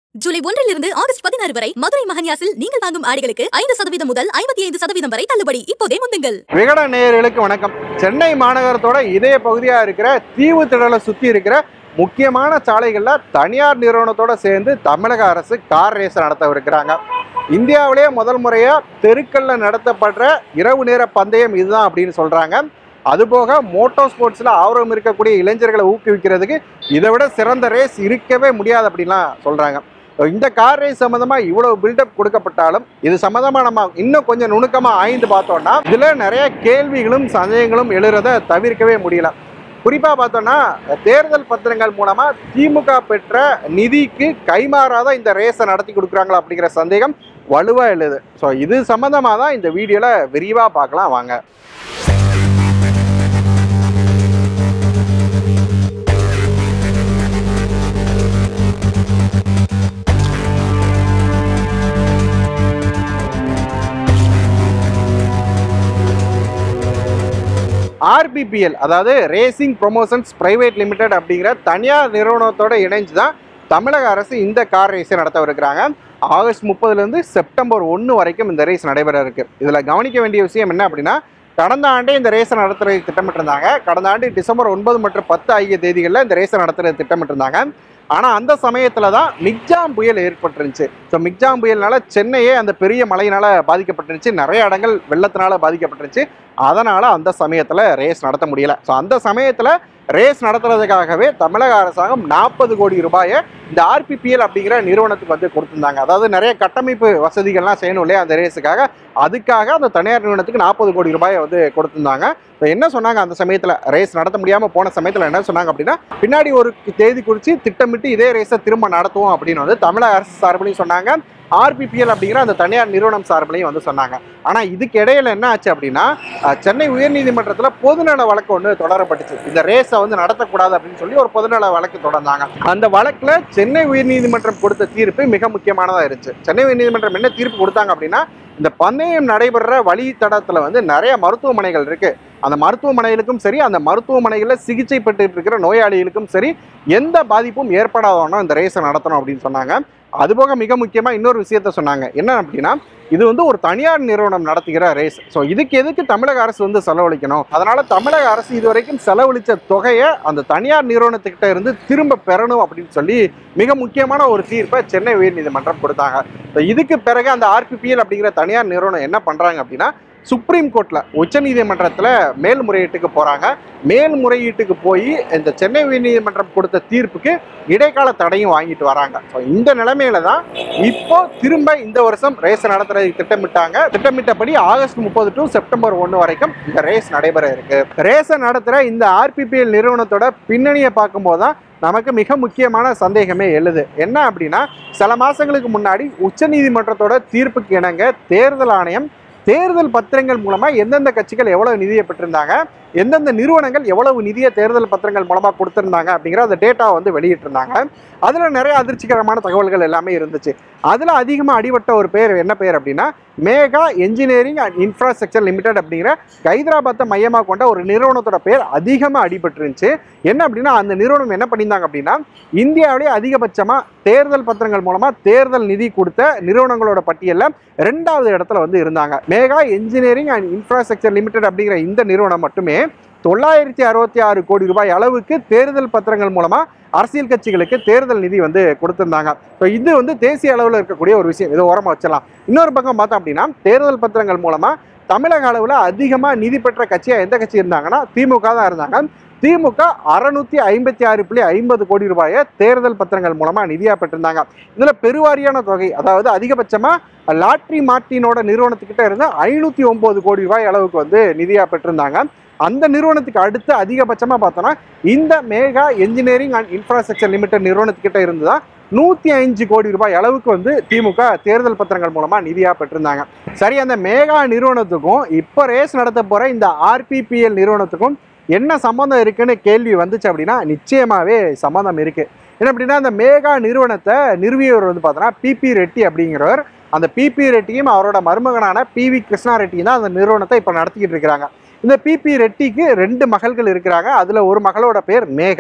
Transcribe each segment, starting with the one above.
ஜூலை ஒன்றிலிருந்து ஆகஸ்ட் பதினாறு வரை மதுரை மகன்யாசில் நீங்கள் வாங்கும் ஆடைகளுக்கு ஐந்து சதவீதம் முதல் ஐம்பத்தி ஐந்து சதவீதம் வரை தள்ளுபடி இப்போதே முந்துங்கள் விகட நேயர்களுக்கு வணக்கம் சென்னை மாநகரத்தோட இதய பகுதியாக இருக்கிற தீவு திடலை சுற்றி இருக்கிற முக்கியமான சாலைகளில் தனியார் நிறுவனத்தோட சேர்ந்து தமிழக அரசு கார் ரேஸ் நடத்தவிருக்கிறாங்க இந்தியாவிலேயே முதல் முறையாக தெருக்கல்ல நடத்தப்படுற இரவு நேர பந்தயம் இதுதான் அப்படின்னு சொல்கிறாங்க அதுபோக மோட்டோ ஸ்போர்ட்ஸில் ஆர்வம் இருக்கக்கூடிய இளைஞர்களை ஊக்குவிக்கிறதுக்கு இதை விட சிறந்த ரேஸ் இருக்கவே முடியாது அப்படின்லாம் சொல்கிறாங்க இந்த கார் ரேஸ் சம்மந்தமாக இவ்வளவு பில்டப் கொடுக்கப்பட்டாலும் இது சம்மந்தமாக நம்ம இன்னும் கொஞ்சம் நுணுக்கமாக ஆய்ந்து பார்த்தோம்னா இதில் நிறைய கேள்விகளும் சந்தேகங்களும் எழுறத தவிர்க்கவே முடியல குறிப்பாக பார்த்தோம்னா தேர்தல் பத்திரங்கள் மூலமாக திமுக பெற்ற நிதிக்கு கைமாறாத இந்த ரேஸை நடத்தி கொடுக்குறாங்களா அப்படிங்கிற சந்தேகம் வலுவாக எழுது ஸோ இது சம்மந்தமாக தான் இந்த வீடியோவில் விரிவாக பார்க்கலாம் வாங்க ஆர்பிபிஎல் அதாவது ரேசிங் ப்ரொமோஷன்ஸ் பிரைவேட் லிமிடெட் அப்படிங்கிற தனியார் நிறுவனத்தோட இணைஞ்சு தான் தமிழக அரசு இந்த கார் ரேஸை நடத்தவிருக்கிறாங்க ஆகஸ்ட் முப்பதுலேருந்து செப்டம்பர் ஒன்று வரைக்கும் இந்த ரேஸ் நடைபெற இருக்கு இதில் கவனிக்க வேண்டிய விஷயம் என்ன அப்படின்னா கடந்த ஆண்டே இந்த ரேஸை நடத்துறது திட்டமிட்டிருந்தாங்க கடந்த ஆண்டு டிசம்பர் ஒன்பது மற்றும் பத்து ஆகிய தேதிகளில் இந்த ரேஸை நடத்துறது திட்டமிட்டிருந்தாங்க ஆனால் அந்த சமயத்தில் தான் மிக்ஜாம் புயல் ஏற்பட்டுருந்துச்சு ஸோ மிக்ஜாம் புயல்னால சென்னையே அந்த பெரிய மழையினால பாதிக்கப்பட்டுருந்துச்சு நிறைய இடங்கள் வெள்ளத்தினால பாதிக்கப்பட்டுருந்துச்சு அதனால் அந்த சமயத்தில் ரேஸ் நடத்த முடியல ஸோ அந்த சமயத்தில் ரேஸ் நடத்துறதுக்காகவே தமிழக அரசாங்கம் நாற்பது கோடி ரூபாயை இந்த ஆர்பிபிஎல் அப்படிங்கிற நிறுவனத்துக்கு வந்து கொடுத்துருந்தாங்க அதாவது நிறைய கட்டமைப்பு வசதிகள்லாம் செய்யணும் இல்லையா அந்த ரேஸுக்காக அதுக்காக அந்த தனியார் நிறுவனத்துக்கு நாற்பது கோடி ரூபாயை வந்து கொடுத்துருந்தாங்க இப்போ என்ன சொன்னாங்க அந்த சமயத்தில் ரேஸ் நடத்த முடியாமல் போன சமயத்தில் என்ன சொன்னாங்க அப்படின்னா பின்னாடி ஒரு தேதி குறித்து திட்டமிட்டு இதே ரேஸை திரும்ப நடத்துவோம் அப்படின்னு வந்து தமிழக அரசு சார்பிலையும் சொன்னாங்க ஆர்பிபிஎல் அப்படிங்கிற அந்த தனியார் நிறுவனம் சார்பிலையும் வந்து சொன்னாங்க ஆனால் இதுக்கு இடையில என்ன ஆச்சு அப்படின்னா அஹ், சென்னை உயர்நீதிமன்றத்தில் பொதுநல வழக்கு ஒன்று தொடரப்பட்டுச்சு இந்த ரேஸை வந்து நடத்தக்கூடாது அப்படின்னு சொல்லி ஒரு பொதுநல வழக்கு தொடர்ந்தாங்க அந்த வழக்கில் சென்னை உயர்நீதிமன்றம் கொடுத்த தீர்ப்பு மிக முக்கியமானதாக இருந்துச்சு சென்னை உயர்நீதிமன்றம் என்ன தீர்ப்பு கொடுத்தாங்க அப்படின்னா இந்த பந்தயம் நடைபெற வழித்தடத்தில் வந்து நிறைய மருத்துவமனைகள் இருக்கு அந்த மருத்துவமனைகளுக்கும் சரி அந்த மருத்துவமனைகளில் சிகிச்சை பெற்றுட்டு இருக்கிற நோயாளிகளுக்கும் சரி எந்த பாதிப்பும் ஏற்படாதவனும் இந்த ரேஸை நடத்தணும் அப்படின்னு சொன்னாங்க அதுபோக மிக முக்கியமாக இன்னொரு விஷயத்த சொன்னாங்க என்ன அப்படின்னா இது வந்து ஒரு தனியார் நிறுவனம் நடத்துகிற ரேஸ் ஸோ இதுக்கு எதுக்கு தமிழக அரசு வந்து செலவழிக்கணும் அதனால தமிழக அரசு இது வரைக்கும் செலவழிச்ச தொகையை அந்த தனியார் நிறுவனத்துக்கிட்ட இருந்து திரும்ப பெறணும் அப்படின்னு சொல்லி மிக முக்கியமான ஒரு தீர்ப்பை சென்னை உயர்நீதிமன்றம் கொடுத்தாங்க ஸோ இதுக்கு பிறகு அந்த ஆர்பிபிஎல் அப்படிங்கிற தனியார் நிறுவனம் என்ன பண்ணுறாங்க அப்படின்னா சுப்ரீம் கோர்ட்டில் உச்சநீதிமன்றத்தில் மேல்முறையீட்டுக்கு போகிறாங்க மேல்முறையீட்டுக்கு போய் இந்த சென்னை உயர்நீதிமன்றம் கொடுத்த தீர்ப்புக்கு இடைக்கால தடையும் வாங்கிட்டு வராங்க ஸோ இந்த நிலைமையில தான் இப்போ திரும்ப இந்த வருஷம் ரேஸ் நடத்துறதுக்கு திட்டமிட்டாங்க திட்டமிட்டபடி ஆகஸ்ட் முப்பது டு செப்டம்பர் ஒன்று வரைக்கும் இந்த ரேஸ் நடைபெற இருக்கு ரேஸை நடத்துகிற இந்த ஆர்பிபிஎல் நிறுவனத்தோட பின்னணியை பார்க்கும்போது தான் நமக்கு மிக முக்கியமான சந்தேகமே எழுது என்ன அப்படின்னா சில மாசங்களுக்கு முன்னாடி உச்சநீதிமன்றத்தோட தீர்ப்புக்கு இணங்க தேர்தல் ஆணையம் தேர்தல் பத்திரங்கள் மூலமா எந்தெந்த கட்சிகள் எவ்வளவு நிதியை பெற்றிருந்தாங்க எந்தெந்த நிறுவனங்கள் எவ்வளவு நிதியை தேர்தல் பத்திரங்கள் மூலமா கொடுத்திருந்தாங்க அப்படிங்கிற அந்த டேட்டா வந்து வெளியிட்டிருந்தாங்க அதுல நிறைய அதிர்ச்சிகரமான தகவல்கள் எல்லாமே இருந்துச்சு அதுல அதிகமா அடிபட்ட ஒரு பேர் என்ன பேர் அப்படின்னா Megha engineering and infrastructure limited அப்படிங்கிற ஹைதராபாத்தை மையமாக கொண்ட ஒரு நிறுவனத்தோட பேர் அதிகமாக அடிபட்டுருந்துச்சு என்ன அப்படின்னா அந்த நிறுவனம் என்ன பண்ணியிருந்தாங்க அப்படின்னா இந்தியாவிலேயே அதிகபட்சமாக தேர்தல் பத்திரங்கள் மூலமாக தேர்தல் நிதி கொடுத்த நிறுவனங்களோட பட்டியலில் ரெண்டாவது இடத்துல வந்து இருந்தாங்க Megha engineering and infrastructure limited அப்படிங்கிற இந்த நிறுவனம் மட்டுமே தொள்ளாயிரத்தி அறுபத்தி ஆறு கோடி ரூபாய் அளவுக்கு தேர்தல் பத்திரங்கள் மூலமாக அரசியல் கட்சிகளுக்கு தேர்தல் நிதி வந்து கொடுத்திருந்தாங்க ஸோ இது வந்து தேசிய அளவில் இருக்கக்கூடிய ஒரு விஷயம் இதை ஓரமாக வச்சலாம் இன்னொரு பக்கம் பார்த்தோம் அப்படின்னா தேர்தல் பத்திரங்கள் மூலமாக தமிழக அளவில் அதிகமாக நிதி பெற்ற கட்சியாக எந்த கட்சி இருந்தாங்கன்னா திமுக தான் இருந்தாங்க திமுக அறுநூத்தி ஐம்பத்தி ஆறு புள்ளி ஐம்பது கோடி ரூபாயை தேர்தல் பத்திரங்கள் மூலமாக நிதியாக பெற்றிருந்தாங்க இதில் பெருவாரியான தொகை அதாவது அதிகபட்சமாக லாட்ரி மார்ட்டினோட நிறுவனத்துக்கிட்ட இருந்து ஐநூற்றி ஒம்பது கோடி ரூபாய் அளவுக்கு வந்து நிதியாக பெற்றிருந்தாங்க அந்த நிறுவனத்துக்கு அடுத்து அதிகபட்சமாக பார்த்தோன்னா இந்த Megha engineering and infrastructure limited நிறுவனத்துக்கிட்ட இருந்து தான் நூற்றி அஞ்சு கோடி ரூபாய் அளவுக்கு வந்து திமுக தேர்தல் பத்திரங்கள் மூலமாக நிதியாக பெற்றிருந்தாங்க சரி அந்த மேகா நிறுவனத்துக்கும் இப்போ ரேஸ் நடத்த போகிற இந்த ஆர்பிபிஎல் நிறுவனத்துக்கும் என்ன சம்மந்தம் இருக்குன்னு கேள்வி வந்துச்சு அப்படின்னா நிச்சயமாகவே சம்மந்தம் இருக்குது என்ன அப்படின்னா அந்த மேகா நிறுவனத்தை நிறுவியவர் வந்து பார்த்தோன்னா பிபி ரெட்டி அப்படிங்கிறவர் அந்த பிபி ரெட்டியும் அவரோட மருமகனான பிவி கிருஷ்ணா ரெட்டியும் தான் அந்த நிறுவனத்தை இப்போ நடத்திக்கிட்டு இருக்கிறாங்க இந்த பிபி ரெட்டிக்கு ரெண்டு மகள்கள் இருக்கிறாங்க அதில் ஒரு மகளோட பேர் மேகா ஸோ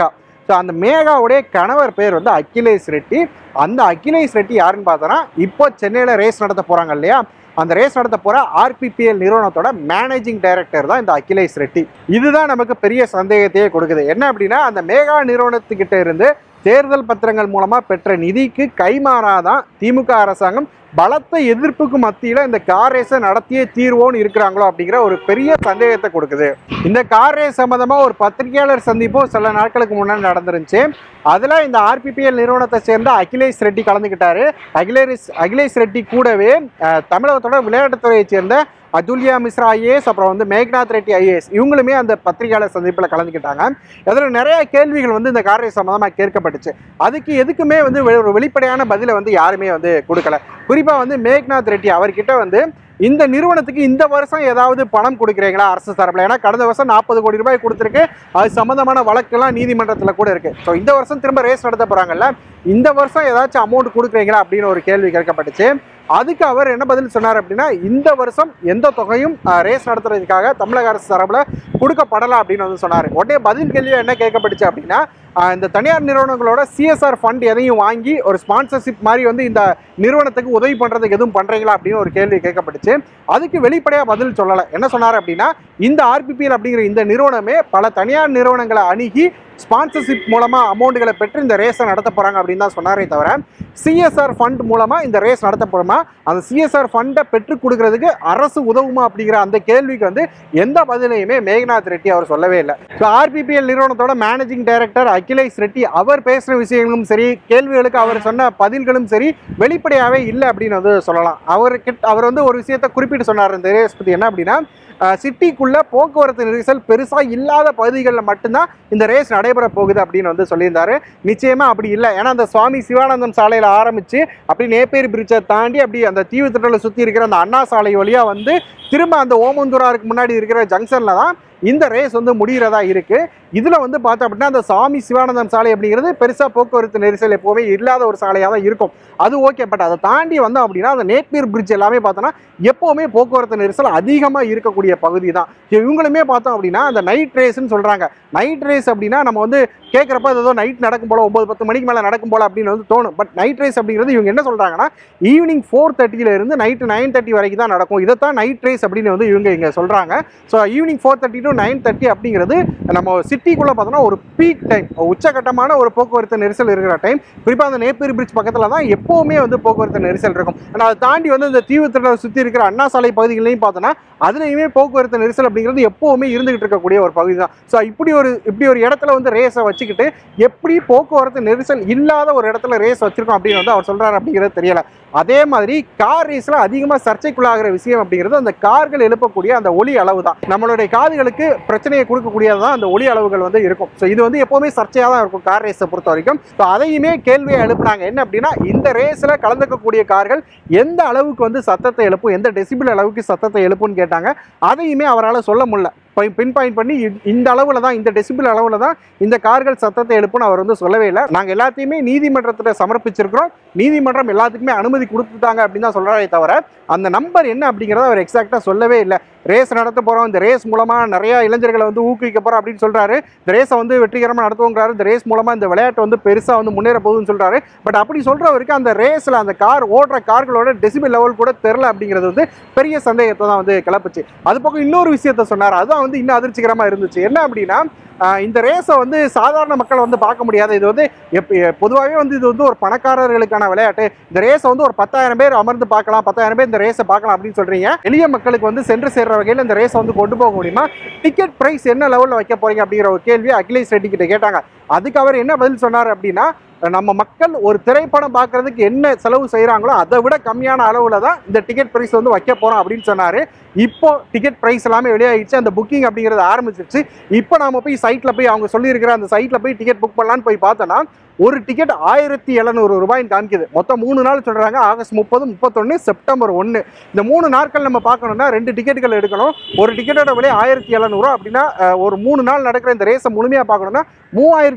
ஸோ அந்த மேகாவுடைய கணவர் பேர் வந்து அகிலேஷ் ரெட்டி அந்த அகிலேஷ் ரெட்டி யாருன்னு பார்த்தோன்னா இப்போ சென்னையில் ரேஸ் நடத்த போகிறாங்க இல்லையா அந்த ரேஸ் நடத்த போகிற ஆர்பிபிஎல் நிறுவனத்தோட மேனேஜிங் டைரக்டர் தான் இந்த அகிலேஷ் ரெட்டி இதுதான் நமக்கு பெரிய சந்தேகத்தையே கொடுக்குது என்ன அப்படின்னா அந்த மேகா நிறுவனத்துக்கிட்ட இருந்து தேர்தல் பத்திரங்கள் மூலமாக பெற்ற நிதிக்கு கைமாறாதான் திமுக அரசாங்கம் பலத்த எதிர்ப்புக்கு மத்தியில் இந்த கார் ரேஸை நடத்தியே தீர்வோன்னு இருக்கிறாங்களோ அப்படிங்கிற ஒரு பெரிய சந்தேகத்தை கொடுக்குது இந்த கார் ரேஸ் சம்மந்தமாக ஒரு பத்திரிகையாளர் சந்திப்பும் சில நாட்களுக்கு முன்னாடி நடந்துருந்துச்சு அதில் இந்த ஆர்பிபிஎல் நிறுவனத்தை சேர்ந்த அகிலேஷ் ரெட்டி கலந்துக்கிட்டாரு அகிலேஷ் அகிலேஷ் ரெட்டி கூடவே அஹ், தமிழகத்தோட விளையாட்டுத்துறையை சேர்ந்த அதுல்யா மிஸ்ரா ஐஏஎஸ் அப்புறம் வந்து மேக்நாத் ரெட்டி ஐஏஎஸ் இவங்களுமே அந்த பத்திரிகையாளர் சந்திப்பில் கலந்துக்கிட்டாங்க அதில் நிறைய கேள்விகள் வந்து இந்த கார் ரேஸ் சம்மந்தமாக கேட்கப்பட்டுச்சு அதுக்கு எதுக்குமே வந்து வெ- ஒரு வெளிப்படையான பதிலை வந்து யாருமே வந்து கொடுக்கல குறிப்பாக வந்து மேக்நாத் ரெட்டி அவர்கிட்ட வந்து இந்த நிறுவனத்துக்கு இந்த வருஷம் ஏதாவது பணம் கொடுக்குறீங்களா அரசு தரப்பில் ஏன்னா கடந்த வருஷம் நாற்பது கோடி ரூபாய் கொடுத்துருக்கு அது சம்மந்தமான வழக்கெல்லாம் நீதிமன்றத்தில் கூட இருக்கு ஸோ இந்த வருஷம் திரும்ப ரேஸ் நடத்த போகிறாங்கல்ல இந்த வருஷம் ஏதாச்சும் அமௌண்ட் கொடுக்குறீங்களா அப்படின்னு ஒரு கேள்வி கேட்கப்பட்டுச்சு அதுக்கு அவர் என்ன பதில் சொன்னார் அப்படின்னா இந்த வருஷம் எந்த தொகையும் ரேஸ் நடத்துறதுக்காக தமிழக அரசு தரப்புல கொடுக்கப்படலாம் அப்படின்னு வந்து சொன்னார் உடனே பதில் கேள்வியாக என்ன கேட்கப்பட்டுச்சு அப்படின்னா ஆஹ் இந்த தனியார் நிறுவனங்களோட சிஎஸ்ஆர் ஃபண்ட் எதையும் வாங்கி ஒரு ஸ்பான்சர்ஷிப் மாதிரி வந்து இந்த நிறுவனத்துக்கு உதவி பண்ணுறதுக்கு எதுவும் பண்ணுறீங்களா அப்படின்னு ஒரு கேள்வி கேட்கப்பட்டுச்சு அதுக்கு வெளிப்படையாக பதில் சொல்லலை என்ன சொன்னார் அப்படின்னா இந்த ஆர்பிபிஎல் அப்படிங்கிற இந்த நிறுவனமே பல தனியார் நிறுவனங்களை அணுகி ஸ்பான்சர்ஷிப் மூலமாக அமௌண்ட்டுகளை பெற்று இந்த ரேஸை நடத்த போகிறாங்க அப்படின்னு தான் சொன்னாரே தவிர சிஎஸ்ஆர் ஃபண்ட் மூலமாக இந்த ரேஸ் நடத்த போகிறோமா அந்த சிஎஸ்ஆர் ஃபண்டை பெற்றுக் கொடுக்கறதுக்கு அரசு உதவுமா அப்படிங்கிற அந்த கேள்விக்கு வந்து எந்த பதிலையுமே மேகநாத் ரெட்டி அவர் சொல்லவே இல்லை ஸோ ஆர்பிபிஎல் நிறுவனத்தோட மேனேஜிங் டைரக்டர் அகிலேஷ் ரெட்டி அவர் பேசுகிற விஷயங்களும் சரி கேள்விகளுக்கு அவர் சொன்ன பதில்களும் சரி வெளிப்படையாகவே இல்லை அப்படின்னு வந்து சொல்லலாம் அவர்கிட்ட அவர் வந்து ஒரு விஷயத்தை குறிப்பிட்டு சொன்னார் இந்த ரேஸ் பற்றி என்ன அப்படின்னா சிட்டிக்குள்ள போக்குவரத்து நெரிசல் பெருசாக இல்லாத பகுதிகளில் மட்டும்தான் இந்த ரேஸ் நடைபெற போகுது அப்படின்னு வந்து சொல்லியிருந்தாரு நிச்சயமா அப்படி இல்லை ஏன்னா அந்த சுவாமி சிவானந்தம் சாலையில் ஆரம்பிச்சு அப்படி நேப்பேரி பிரிட்ஜை தாண்டி அப்படி அந்த தீவு திட்டலை சுற்றி இருக்கிற அந்த அண்ணா சாலை வழியாக வந்து திரும்ப அந்த ஓமந்தூராருக்கு முன்னாடி இருக்கிற ஜங்ஷனில் தான் இந்த ரேஸ் வந்து முடிகிறதா இருக்கு இதில் வந்து பார்த்தோம் அப்படின்னா அந்த சாமி சிவானந்தம் சாலை அப்படிங்கிறது பெருசாக போக்குவரத்து நெரிசல் எப்போவுமே இல்லாத ஒரு சாலையாக தான் இருக்கும் அது ஓகே பட் அதை தாண்டி வந்தோம் அப்படின்னா அந்த நேப்பியர் பிரிட்ஜ் எல்லாமே பார்த்தோன்னா எப்போவுமே போக்குவரத்து நெரிசல் அதிகமாக இருக்கக்கூடிய பகுதி தான் இவங்களுமே பார்த்தோம் அப்படின்னா அந்த நைட் ரேஸ்ன்னு சொல்கிறாங்க நைட் ரேஸ் அப்படின்னா நம்ம வந்து கேட்குறப்ப அது ஏதோ நைட் நடக்கும் போல ஒம்பது பத்து மணிக்கு மேலே நடக்கும் போல அப்படின்னு வந்து தோணும் பட் நைட் ரேஸ் அப்படிங்கிறது இவங்க என்ன சொல்கிறாங்கன்னா ஈவினிங் ஃபோர் தேர்ட்டியில இருந்து நைட்டு நைன் தேர்ட்டி வரைக்கும் தான் நடக்கும் இதைத்தான் நைட் ரேஸ் அப்படின்னு வந்து இவங்க இங்கே சொல்கிறாங்க so evening four thirty to nine thirty அப்படிங்கிறது நம்ம சிட்டிக்குள்ளே பார்த்தோன்னா ஒரு பீக் டைம் உச்சகட்டமான ஒரு போக்குவரத்து நெரிசல் இருக்கிற டைம் குறிப்பாக அந்த நேப்பேரி பிரிட்ஜ் பக்கத்தில் தான் எப்போவுமே வந்து போக்குவரத்து நெரிசல் இருக்கும் ஆனால் அதை தாண்டி வந்து இந்த தீவுத்திரலை சுற்றி இருக்கிற அண்ணா சாலை பகுதிகளையும் பார்த்தோன்னா அதுலேயுமே போக்குவரத்து நெரிசல் அப்படிங்கிறது எப்போவுமே இருந்துகிட்டு இருக்கக்கூடிய ஒரு பகுதி தான் ஸோ இப்படி ஒரு இப்படி ஒரு இடத்துல வந்து ரேஸை வச்சுக்கிட்டு எப்படி போக்குவரத்து நெரிசல் இல்லாத ஒரு இடத்துல ரேஸ் வச்சிருக்கோம் அப்படின்னு வந்து அவர் சொல்றாரு அப்படிங்கிறது தெரியல அதே மாதிரி கார் ரேஸ்ல அதிகமாக சர்ச்சைக்குள்ளாகிற விஷயம் அப்படிங்கிறது அந்த கார்கள் எழுப்பக்கூடிய அந்த ஒலி அளவு தான் நம்மளுடைய காதுகளுக்கு பிரச்சனையை கொடுக்கக்கூடியது தான் அந்த ஒலி அளவுகள் வந்து இருக்கும் ஸோ இது வந்து எப்போவுமே சர்ச்சையாக தான் இருக்கும் கார் ரேஸை பொறுத்த வரைக்கும் ஸோ அதையுமே கேள்வியை எழுப்புனாங்க என்ன அப்படின்னா இந்த ரேஸில் கலந்துக்கக்கூடிய கார்கள் எந்த அளவுக்கு வந்து சத்தத்தை எழுப்பும் எந்த டெசிபிள் அளவுக்கு சத்தத்தை எழுப்பும்னு கேட்டாங்க அதையுமே அவரால் சொல்ல முடியல பின் பாயிண்ட் பண்ணி இ- இந்த அளவில் தான் இந்த டெசிபிள் அளவில் தான் இந்த கார்கள் சத்தத்தை எழுப்புன்னு அவர் வந்து சொல்லவே இல்லை நாங்கள் எல்லாத்தையுமே நீதிமன்றத்தில் சமர்ப்பிச்சிருக்கிறோம் நீதிமன்றம் எல்லாத்துக்குமே அனுமதி கொடுத்துட்டாங்க அப்படின்னு தான் சொல்கிறாரே தவிர அந்த நம்பர் என்ன அப்படிங்கிறத அவர் எக்ஸாக்டாக சொல்லவே இல்லை ரேஸ் நடத்த போகிறோம் இந்த ரேஸ் மூலமாக நிறைய இளைஞர்களை வந்து ஊக்குவிக்க போகிறோம் அப்படின்னு சொல்கிறாரு இந்த ரேஸை வந்து வெற்றிகரமாக நடத்துவோங்கிறாரு இந்த ரேஸ் மூலமாக இந்த விளையாட்டு வந்து பெருசாக வந்து முன்னேற போகுதுன்னு சொல்கிறாரு பட் அப்படி சொல்கிறவருக்கு அந்த ரேஸில் அந்த கார் ஓடுற கார்களோட டெசிபிள் லெவல் கூட தெரில அப்படிங்கிறது வந்து பெரிய சந்தேகத்தை தான் வந்து கிளப்புச்சு அது பக்கம் இன்னொரு விஷயத்த சொன்னார் அதுதான் வந்து இன்னும் அதிர்ச்சிகரமாக இருந்துச்சு என்ன அப்படின்னா ஆஹ் இந்த ரேஸை வந்து சாதாரண மக்கள் வந்து பார்க்க முடியாது இது வந்து எப் பொதுவாகவே வந்து இது வந்து ஒரு பணக்காரர்களுக்கான விளையாட்டு இந்த ரேஸை வந்து ஒரு பத்தாயிரம் பேர் அமர்ந்து பார்க்கலாம் பத்தாயிரம் பேர் இந்த ரேஸை பார்க்கலாம் அப்படின்னு சொல்றீங்க எளிய மக்களுக்கு வந்து சென்று சேர்ற வகையில் இந்த ரேஸை வந்து கொண்டு போக முடியுமா டிக்கெட் பிரைஸ் என்ன லெவலில் வைக்க போறீங்க அப்படிங்கிற ஒரு கேள்வி அகிலேஷ் ரெட்டி கிட்ட கேட்டாங்க அதுக்கு அவர் என்ன பதில் சொன்னார் அப்படின்னா நம்ம மக்கள் ஒரு திரைப்படம் பார்க்கறதுக்கு என்ன செலவு செய்கிறாங்களோ அதை விட கம்மியான அளவில் தான் இந்த டிக்கெட் பிரைஸ் வந்து வைக்க போகிறோம் அப்படின்னு சொன்னார் இப்போ டிக்கெட் ப்ரைஸ் எல்லாமே வெளியாகிடுச்சு அந்த புக்கிங் அப்படிங்கிறது ஆரம்பிச்சிருச்சு இப்போ நாம போய் சைட்டில் போய் அவங்க சொல்லியிருக்கிற அந்த சைட்டில் போய் டிக்கெட் புக் பண்ணலான்னு போய் பார்த்தோன்னா ஒரு டிக்கெட் ஆயிரத்தி எழுநூறு ரூபாய்ன்னு காமிக்குது மொத்தம் மூணு நாள் சொல்கிறாங்க ஆகஸ்ட் முப்பது முப்பத்தொன்று செப்டம்பர் ஒன்று இந்த மூணு நாட்கள் நம்ம பார்க்கணும்னா ரெண்டு டிக்கெட்டுகள் எடுக்கணும் ஒரு டிக்கெட்டோட விலை ஆயிரத்தி எழுநூறுவா அப்படின்னா அஹ், ஒரு மூணு நாள் நடக்கிற இந்த ரேஸை முழுமையாக பார்க்கணும்னா மூவாயிரத்தி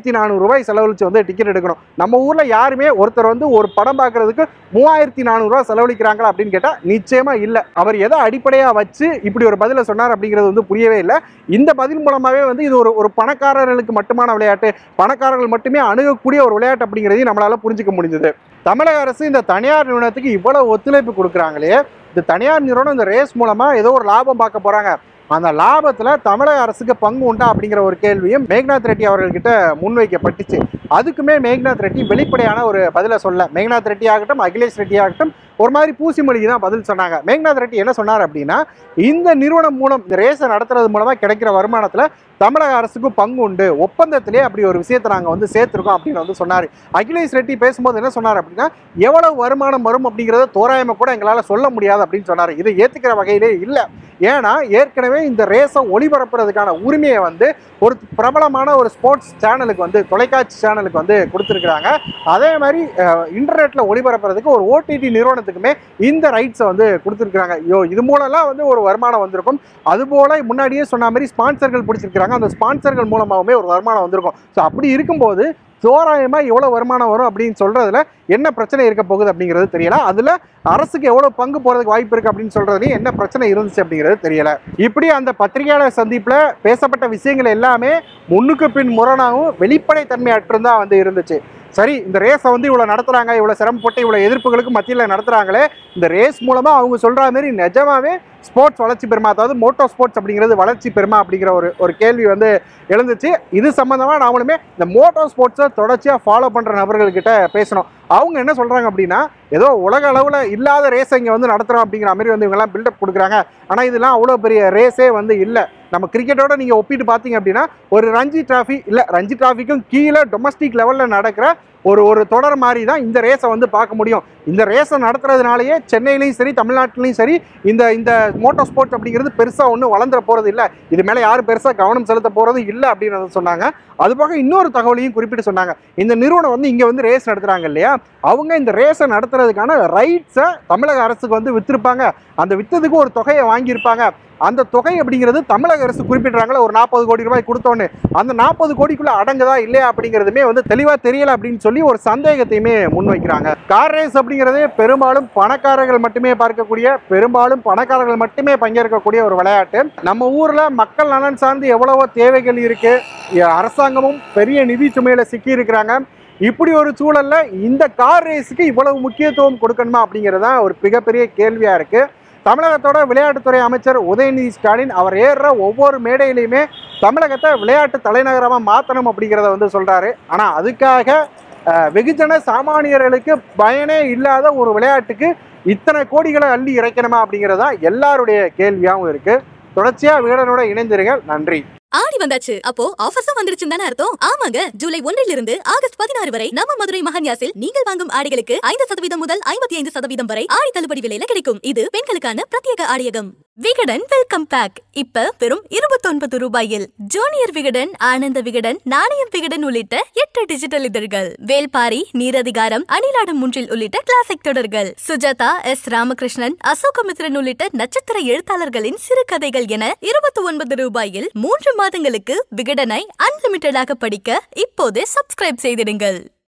மூவாயிரத்தி நானூறு ரூபாய் செலவழிச்சு வந்து டிக்கெட் எடுக்கணும் நம்ம ஊர்ல யாருமே ஒருத்தர் வந்து ஒரு படம் பார்க்கறதுக்கு மூவாயிரத்தி நானூறுரூவா செலவழிக்கிறாங்களா அப்படின்னு கேட்டால் நிச்சயமா இல்லை அவர் எதை அடிப்படையாக வச்சு இப்படி ஒரு பதிலை சொன்னார் அப்படிங்கிறது வந்து புரியவே இல்லை இந்த பதில் மூலமாகவே வந்து இது ஒரு ஒரு பணக்காரர்களுக்கு மட்டுமான விளையாட்டு பணக்காரர்கள் மட்டுமே அணுகக்கூடிய ஒரு விளையாட்டு அப்படிங்கிறதையும் நம்மளால புரிஞ்சுக்க முடிஞ்சது தமிழக அரசு இந்த தனியார் நிறுவனத்துக்கு இவ்வளவு ஒத்துழைப்பு கொடுக்குறாங்களே இந்த தனியார் நிறுவனம் இந்த ரேஸ் மூலமா ஏதோ ஒரு லாபம் பார்க்க போறாங்க அந்த லாபத்துல தமிழக அரசுக்கு பங்கு உண்டா அப்படிங்கிற ஒரு கேள்வியும் மேக்நாத் ரெட்டி அவர்கள்கிட்ட முன்வைக்கப்பட்டுச்சு அதுக்குமே மேக்நாத் ரெட்டி வெளிப்படையான ஒரு பதிலை சொல்ல மேக்நாத் ரெட்டி ஆகட்டும் அகிலேஷ் ரெட்டி ஆகட்டும் ஒரு மாதிரி பூசி மொழிக்கு தான் பதில் சொன்னாங்க மேக்நாத் ரெட்டி என்ன சொன்னார் அப்படின்னா இந்த நிறுவனம் மூலம் இந்த ரேஸை நடத்துறது மூலமா கிடைக்கிற வருமானத்துல தமிழக அரசுக்கும் பங்கு உண்டு ஒப்பந்தத்திலே அப்படி ஒரு விஷயத்தை நாங்கள் வந்து சேர்த்துருக்கோம் அப்படின்னு வந்து சொன்னார் அகிலேஷ் ரெட்டி பேசும்போது என்ன சொன்னார் அப்படின்னா எவ்வளவு வருமானம் வரும் அப்படிங்கிறத தோராயமாக கூட எங்களால் சொல்ல முடியாது அப்படின்னு சொன்னார் இதை ஏற்றுக்கிற வகையிலே இல்லை ஏன்னா ஏற்கனவே இந்த ரேஸை ஒளிபரப்புறதுக்கான உரிமையை வந்து ஒரு பிரபலமான ஒரு ஸ்போர்ட்ஸ் சேனலுக்கு வந்து தொலைக்காட்சி சேனலுக்கு வந்து கொடுத்துருக்குறாங்க அதே மாதிரி இன்டர்நெட்டில் ஒளிபரப்புறதுக்கு ஒரு ஓடிடி நிறுவனத்துக்குமே இந்த ரைட்ஸை வந்து கொடுத்துருக்குறாங்க ஐயோ இது மூலம்லாம் வந்து ஒரு வருமானம் வந்திருக்கும் அதுபோல் முன்னாடியே சொன்ன மாதிரி ஸ்பான்சர்கள் பிடிச்சிருக்கிறாங்க அந்த ஸ்பான்சர்கள் மூலமாகவுமே ஒரு வருமானம் வந்திருக்கும் ஸோ அப்படி இருக்கும்போது தோராயமாக எவ்வளோ வருமானம் வரும் அப்படின்னு சொல்கிறதுல என்ன பிரச்சனை இருக்க போகுது அப்படிங்கிறது தெரியல அதில் அரசுக்கு எவ்வளோ பங்கு போகிறதுக்கு வாய்ப்பு இருக்குது அப்படின்னு சொல்கிறதுலையும் என்ன பிரச்சனை இருந்துச்சு அப்படிங்கிறது தெரியல இப்படி அந்த பத்திரிகையாளர் சந்திப்பில் பேசப்பட்ட விஷயங்கள் எல்லாமே முன்னுக்கு பின் முரணாகவும் வெளிப்படைத்தன்மை அற்றுந்தான் வந்து இருந்துச்சு சரி இந்த ரேஸை வந்து இவ்வளோ நடத்துகிறாங்க இவ்வளோ சிரமப்பட்டு இவ்வளோ எதிர்ப்புகளுக்கு மத்தியில் நடத்துகிறாங்களே இந்த ரேஸ் மூலமாக அவங்க சொல்கிற மாதிரி நிஜமாவே ஸ்போர்ட்ஸ் வளர்ச்சி பெறுமா அதாவது மோட்டோ ஸ்போர்ட்ஸ் அப்படிங்கிறது வளர்ச்சி பெறுமா அப்படிங்கிற ஒரு ஒரு கேள்வி வந்து எழுந்துச்சு இது சம்மந்தமாக நாமளுமே இந்த மோட்டோ ஸ்போர்ட்ஸை தொடர்ச்சியாக ஃபாலோ பண்ணுற நபர்கள்கிட்ட பேசணும் அவங்க என்ன சொல்கிறாங்க அப்படின்னா ஏதோ உலக அளவில் இல்லாத ரேஸை இங்கே வந்து நடத்துகிறோம் அப்படிங்கிற மாதிரி வந்து இவங்கெல்லாம் பில்டப் கொடுக்குறாங்க ஆனால் இதெல்லாம் அவ்வளோ பெரிய ரேஸே வந்து இல்லை நம்ம கிரிக்கெட்டோட நீங்கள் ஒப்பிட்டு பார்த்தீங்க அப்படின்னா ஒரு ரஞ்சி டிராஃபி இல்லை ரஞ்சி டிராஃபிக்கும் கீழே டொமஸ்டிக் லெவலில் நடக்கிற ஒரு ஒரு தொடர் மாதிரி தான் இந்த ரேஸை வந்து பார்க்க முடியும் இந்த ரேஸை நடத்துறதுனாலயே சென்னையிலையும் சரி தமிழ்நாட்டிலையும் சரி இந்த இந்த மோட்டார் ஸ்போர்ட்ஸ் அப்படிங்கிறது பெருசாக ஒன்றும் வளர்ந்துட போகிறது இல்லை இது மேலே யாரும் பெருசாக கவனம் செலுத்த போகிறது இல்லை அப்படின்னு வந்து சொன்னாங்க அது போக இன்னொரு தகவலையும் குறிப்பிட்டு சொன்னாங்க இந்த நிறுவனம் வந்து இங்கே வந்து ரேஸ் நடத்துகிறாங்க இல்லையா அவங்க இந்த ரேஸை நடத்துறதுக்கான ரைட்ஸை தமிழக அரசுக்கு வந்து விற்றுருப்பாங்க அந்த விற்றதுக்கு ஒரு தொகையை வாங்கியிருப்பாங்க அந்த தொகை அப்படிங்கிறது தமிழக அரசு குறிப்பிட்றாங்களே ஒரு நாற்பது கோடி ரூபாய் கொடுத்தோன்னு அந்த நாற்பது கோடிக்குள்ள அடங்குதா இல்லையா அப்படிங்கிறதுமே வந்து தெளிவாக தெரியல அப்படின்னு சொல்லி ஒரு சந்தேகத்தையுமே முன்வைக்கிறாங்க கார் ரேஸ் அப்படிங்கிறதே பெரும்பாலும் பணக்காரர்கள் மட்டுமே பார்க்கக்கூடிய பெரும்பாலும் பணக்காரர்கள் மட்டுமே பங்கேற்கக்கூடிய ஒரு விளையாட்டு நம்ம ஊர்ல மக்கள் நலன் சார்ந்து எவ்வளவோ தேவைகள் இருக்கு அரசாங்கமும் பெரிய நிதி சுமையில சிக்கி இருக்கிறாங்க இப்படி ஒரு சூழல்ல இந்த கார் ரேஸுக்கு இவ்வளவு முக்கியத்துவம் கொடுக்கணுமா அப்படிங்கிறது தான் ஒரு மிகப்பெரிய கேள்வியா இருக்கு தமிழகத்தோட விளையாட்டுத்துறை அமைச்சர் உதயநிதி ஸ்டாலின் அவர் ஏறுற ஒவ்வொரு மேடையிலையுமே தமிழகத்தை விளையாட்டு தலைநகரமாக மாற்றணும் அப்படிங்கிறத வந்து சொல்றாரு ஆனால் அதுக்காக அஹ், வெகுஜன சாமானியர்களுக்கு பயனே இல்லாத ஒரு விளையாட்டுக்கு இத்தனை கோடிகளை அள்ளி இறைக்கணுமா அப்படிங்கிறது தான் எல்லாருடைய கேள்வியாகவும் இருக்கு தொடர்ச்சியா வீடனோட இணைந்திருங்கள் நன்றி ஆடி வந்தாச்சு அப்போ ஆஃபர்ஸும் வந்துருச்சுன்னு தானே அர்த்தம் ஆமாங்க ஜூலை ஒன்றிலிருந்து ஆகஸ்ட் பதினாறு வரை நம்ம மதுரை மகன்யாசில் நீங்கள் வாங்கும் ஆடைகளுக்கு ஐந்து சதவீதம் முதல் ஐம்பத்தி ஐந்து சதவீதம் வரை ஆடி தள்ளுபடி விலையில கிடைக்கும் இது பெண்களுக்கான பிரத்யேக ஆடையகம் விகடன் வெல்கம் பேக் இப்ப வெறும் இருபத்தொன்பது ரூபாயில் ஜூனியர் விகடன் ஆனந்த விகடன் நாணயம் விகடன் உள்ளிட்ட எட்டு டிஜிட்டல் இதழ்கள் வேல்பாரி நீரதிகாரம் அணிலாடும் முன்றில் உள்ளிட்ட கிளாசிக் தொடர்கள் சுஜாதா எஸ் ராமகிருஷ்ணன் அசோகமித்ரன் உள்ளிட்ட நட்சத்திர எழுத்தாளர்களின் சிறுகதைகள் என இருபத்தி ஒன்பது ரூபாயில் மூன்று மாதங்களுக்கு விகடனை அன்லிமிட்டடாக படிக்க இப்போதே சப்ஸ்கிரைப் செய்திடுங்கள்